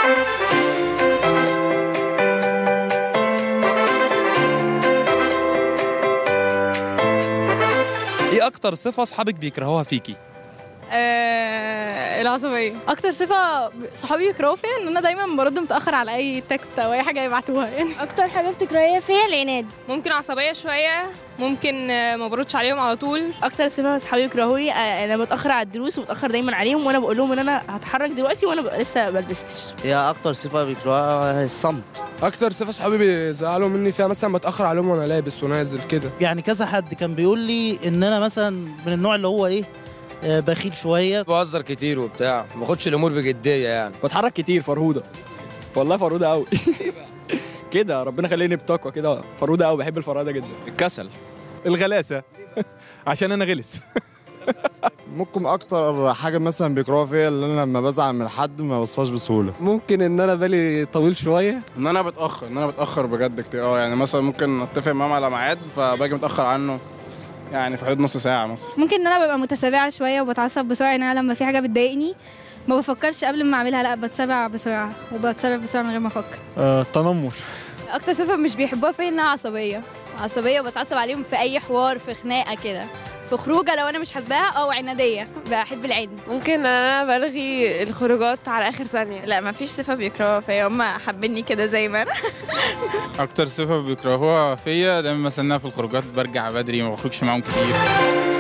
ايه اكتر صفه اصحابك بيكرهوها فيكي آه العصبية اكتر صفه صحابي بيكرهوا فيا ان انا دايما برد متاخر على اي تكست او اي حاجه يبعتوها يعني اكتر حاجه بتكرهيها فيا العناد ممكن عصبية شوية ممكن آه، ما بردش عليهم على طول اكتر صفه اصحابي يكرهوني آه، انا بتاخر على الدروس وبتاخر دايما عليهم وانا بقول لهم ان انا هتحرك دلوقتي وانا ببقى لسه ما لبستش هي اكتر صفه بيكرهوها هي الصمت اكتر صفه صحابي بيزعلوا مني فيها مثلا بتاخر عليهم وانا لابس ونازل كده يعني كذا حد كان بيقول لي ان انا مثلا من النوع اللي هو ايه آه، بخيل شويه بهزر كتير وبتاع ما باخدش الامور بجديه يعني بتحرك كتير فرهوده والله فرهوده قوي كده ربنا خليني بتقوى كده فرهوده قوي بحب الفرهده جدا الكسل الغلاسه عشان انا غلس ممكن اكتر حاجه مثلا بيكرهوها فيا اللي انا لما بزعل من حد ما بصفاش بسهوله ممكن ان انا بالي طويل شويه ان انا بتاخر ان انا بتاخر بجد كتير اه يعني مثلا ممكن اتفق معاهم على ميعاد فباجي متاخر عنه يعني في حدود نص ساعه مثلا ممكن ان انا ببقى متسابعه شويه وبتعصب بسرعه ان انا لما في حاجه بتضايقني ما بفكرش قبل ما اعملها لا بتسابع بسرعه وبتسابع بسرعه من غير ما افكر التنمر اكتر صفه مش بيحبوها فيا انها عصبيه عصبيه وبتعصب عليهم في اي حوار في خناقه كده في خروجه لو انا مش حباها او عناديه بحب العند ممكن انا بلغي الخروجات على اخر ثانية لا ما فيش صفه بيكرهوها فيا هم حابيني كده زي ما انا اكتر صفه بيكرهوها فيا دايما مثلا إن أنا في الخروجات برجع بدري ما بخرجش معاهم كتير